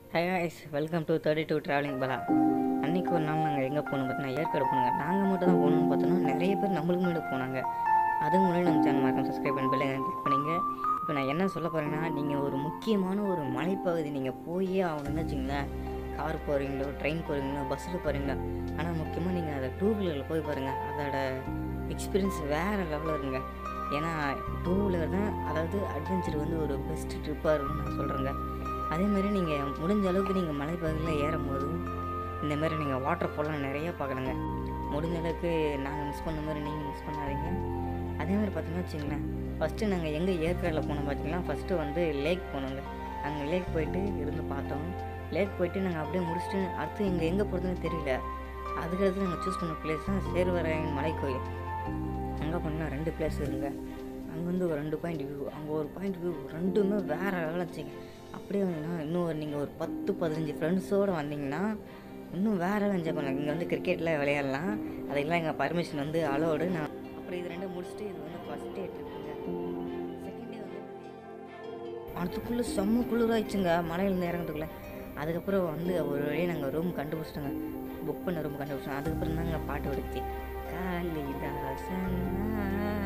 high guys welcome to thirty two travelling பலா அன்றைக்கி ஒரு நாள் நாங்கள் எங்கே போகணும் பார்த்தீங்கன்னா ஏற்காடு போனோங்க நாங்கள் மட்டும் தான் போகணும்னு பார்த்தோன்னா நிறைய பேர் நம்மளுக்கு முன்னாடி போனாங்க அதுக்கு முன்னாடி நம்ம சேனல் மறக்காம சப்ஸ்கிரைப் பண்ணி பெல்லை கிளிக் பண்ணிங்க இப்போ நான் என்ன சொல்ல போகிறேன்னா நீங்கள் ஒரு முக்கியமான ஒரு மலைப்பகுதி நீங்கள் போயே ஆகணும்னு வச்சுங்களேன் கார் போகிறீங்களோ ட்ரெயின் போகிறீங்களோ பஸ்ஸில் போகிறீங்களோ ஆனால் முக்கியமாக நீங்கள் அதை டூ வீலரில் போய் பாருங்கள் அதோட எக்ஸ்பீரியன்ஸ் வேறு லெவலில் இருங்க ஏன்னா டூ வீலர் தான் அதாவது அட்வென்ச்சர் வந்து ஒரு பெஸ்ட் ட்ரிப்பாக இருக்குன்னு நான் சொல்கிறேங்க அதே மாதிரி நீங்கள் முடிஞ்ச அளவுக்கு நீங்கள் மலைப்பகுதியில் ஏறும்போது இந்த மாதிரி நீங்கள் வாட்டர் ஃபால்லாம் நிறைய பார்க்கணுங்க முடிஞ்ச அளவுக்கு நாங்கள் மிஸ் பண்ண மாதிரி நீங்கள் மிஸ் பண்ணாதீங்க அதே மாதிரி பார்த்தீங்கன்னா வச்சுங்களேன் ஃபஸ்ட்டு நாங்கள் எங்கே ஏற்காடில் போனோம் பார்த்தீங்கன்னா ஃபஸ்ட்டு வந்து லேக் போனோங்க அங்கே லேக் போயிட்டு இருந்து பார்த்தோம் லேக் போயிட்டு நாங்கள் அப்படியே முடிச்சுட்டு அடுத்து எங்கே எங்கே போகிறதுன்னு தெரியல அதுக்கடுத்து நாங்கள் சூஸ் பண்ண பிளேஸ் தான் சேர்வராயன் மலை கோயில் அங்கே போனால் ரெண்டு பிளேஸ் இருங்க அங்கே வந்து ஒரு ரெண்டு பாயிண்ட் வியூ அங்கே ஒரு பாயிண்ட் வியூ ரெண்டுமே வேறு லெவலில் வச்சுங்க அப்படியே வந்தீங்கன்னா இன்னும் ஒரு நீங்கள் ஒரு பத்து பதினஞ்சு ஃப்ரெண்ட்ஸோடு வந்தீங்கன்னா இன்னும் வேறு என்ஜாய் பண்ணலாம் இங்கே வந்து கிரிக்கெட்டில் விளையாடலாம் அதுக்கெல்லாம் எங்கள் பர்மிஷன் வந்து அலோடு நான் அப்புறம் இது ரெண்டும் முடிச்சுட்டு இது வந்து ஃபஸ்ட் டே ட்ரிப்புங்க செகண்ட் டே வந்து அதுக்குள்ளே செம்ம குளிராயிடுச்சுங்க மலையிலேருந்து இறங்குறதுக்குள்ளே அதுக்கப்புறம் வந்து ஒரு வழியாக நாங்கள் ரூம் கண்டுபிடிச்சிட்டோங்க புக் பண்ண ரூம் கண்டுபிடிச்சோம் அதுக்கப்புறம் தாங்க பாட்டு ஓடிச்சு காளிதாசனா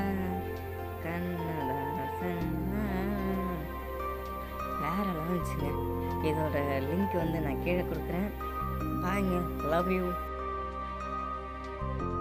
கண்ணதாசனா வேற லெவல் இருந்துச்சுங்க இதோட லிங்க் வந்து நான் கீழே கொடுக்குறேன் பாருங்க லவ் யூ